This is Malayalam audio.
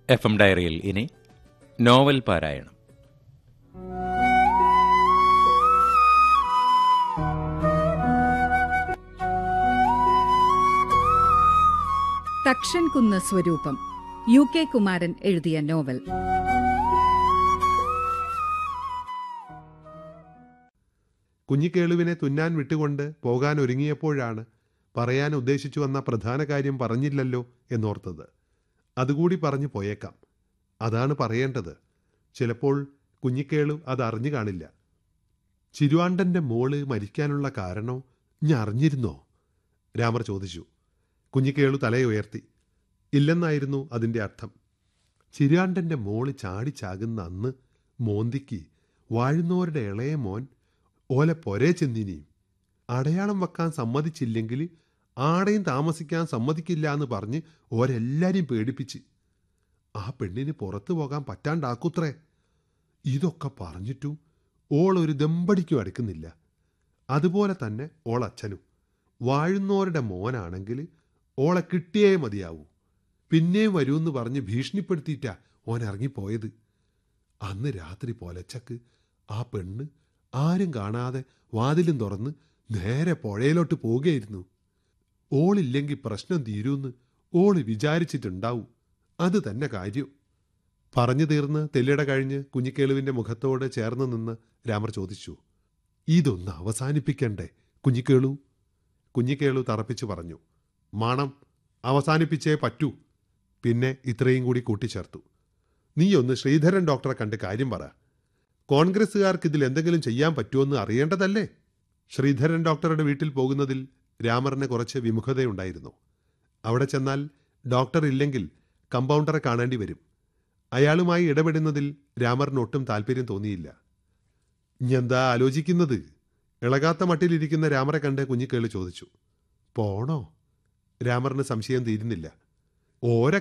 എഫ് എം ഡയറിയിൽ ഇനി നോവൽ പാരായണം തക്ഷൻ കുന്ന് സ്വരൂപം യു കെ കുമാരൻ എഴുതിയ നോവൽ കുഞ്ഞിക്കേളുവിനെ തുന്നാൻ വിട്ടുകൊണ്ട് പോകാൻ ഒരുങ്ങിയപ്പോഴാണ് പറയാൻ ഉദ്ദേശിച്ചു വന്ന പ്രധാന കാര്യം പറഞ്ഞില്ലല്ലോ എന്നോർത്തത് അതുകൂടി പറഞ്ഞു പോയേക്കാം അതാണ് പറയേണ്ടത് ചിലപ്പോൾ കുഞ്ഞിക്കേളു അത് അറിഞ്ഞു കാണില്ല ചിരുവാണ്ടന്റെ മോള് മരിക്കാനുള്ള കാരണോ ഞാൻ അറിഞ്ഞിരുന്നോ രാമർ ചോദിച്ചു കുഞ്ഞിക്കേളു തലയുയർത്തി ഇല്ലെന്നായിരുന്നു അതിൻ്റെ അർത്ഥം ചിരുവാണ്ടന്റെ മോള് ചാടിച്ചാകുന്ന അന്ന് മോന്തിക്ക് വാഴുന്നവരുടെ ഇളയ മോൻ ഓലെ പൊരേ ചെന്നിനിയും അടയാളം വെക്കാൻ സമ്മതിച്ചില്ലെങ്കിൽ ആടെയും താമസിക്കാൻ സമ്മതിക്കില്ല എന്ന് പറഞ്ഞ് ഓരെല്ലാരെയും പേടിപ്പിച്ച് ആ പെണ്ണിന് പുറത്തു പോകാൻ പറ്റാണ്ടാക്കൂത്രേ ഇതൊക്കെ പറഞ്ഞിട്ടും ഓൾ ഒരു ദമ്പടിക്കും അടുക്കുന്നില്ല അതുപോലെ തന്നെ ഓൾ അച്ഛനും വാഴുന്നവരുടെ മോനാണെങ്കിൽ ഓളെ കിട്ടിയേ മതിയാവൂ പിന്നെയും വരുമെന്ന് പറഞ്ഞ് ഭീഷണിപ്പെടുത്തിയിട്ടാ ഓൻ ഇറങ്ങിപ്പോയത് അന്ന് രാത്രി പൊലച്ചക്ക് ആ പെണ്ണ് ആരും കാണാതെ വാതിലും തുറന്ന് നേരെ പുഴയിലോട്ട് പോവുകയായിരുന്നു ഓളില്ലെങ്കിൽ പ്രശ്നം തീരുമെന്ന് ഓള് വിചാരിച്ചിട്ടുണ്ടാവും അത് തന്നെ കാര്യം പറഞ്ഞു തീർന്ന് തെല്ലിട കഴിഞ്ഞ് കുഞ്ഞിക്കേളുവിന്റെ മുഖത്തോട് ചേർന്ന് നിന്ന് രാമർ ചോദിച്ചു ഇതൊന്ന് അവസാനിപ്പിക്കണ്ടേ കുഞ്ഞിക്കേളു കുഞ്ഞിക്കേളു തറപ്പിച്ചു പറഞ്ഞു മണം അവസാനിപ്പിച്ചേ പറ്റൂ പിന്നെ ഇത്രയും കൂടി കൂട്ടിച്ചേർത്തു നീ ഒന്ന് ശ്രീധരൻ ഡോക്ടറെ കണ്ട് കാര്യം പറ കോൺഗ്രസ്സുകാർക്ക് ഇതിൽ എന്തെങ്കിലും ചെയ്യാൻ പറ്റുമെന്ന് അറിയേണ്ടതല്ലേ ശ്രീധരൻ ഡോക്ടറുടെ വീട്ടിൽ പോകുന്നതിൽ രാമറിന് കുറച്ച് വിമുഖതയുണ്ടായിരുന്നു അവിടെ ചെന്നാൽ ഡോക്ടർ ഇല്ലെങ്കിൽ കമ്പൗണ്ടറെ കാണേണ്ടി വരും അയാളുമായി ഇടപെടുന്നതിൽ രാമറിന് ഒട്ടും താല്പര്യം തോന്നിയില്ല ഇഞ്ഞെന്താ ആലോചിക്കുന്നത് ഇളകാത്ത മട്ടിലിരിക്കുന്ന രാമറെ കണ്ട് കുഞ്ഞിക്കേള് ചോദിച്ചു പോണോ രാമറിന് സംശയം തീരുന്നില്ല ഓരെ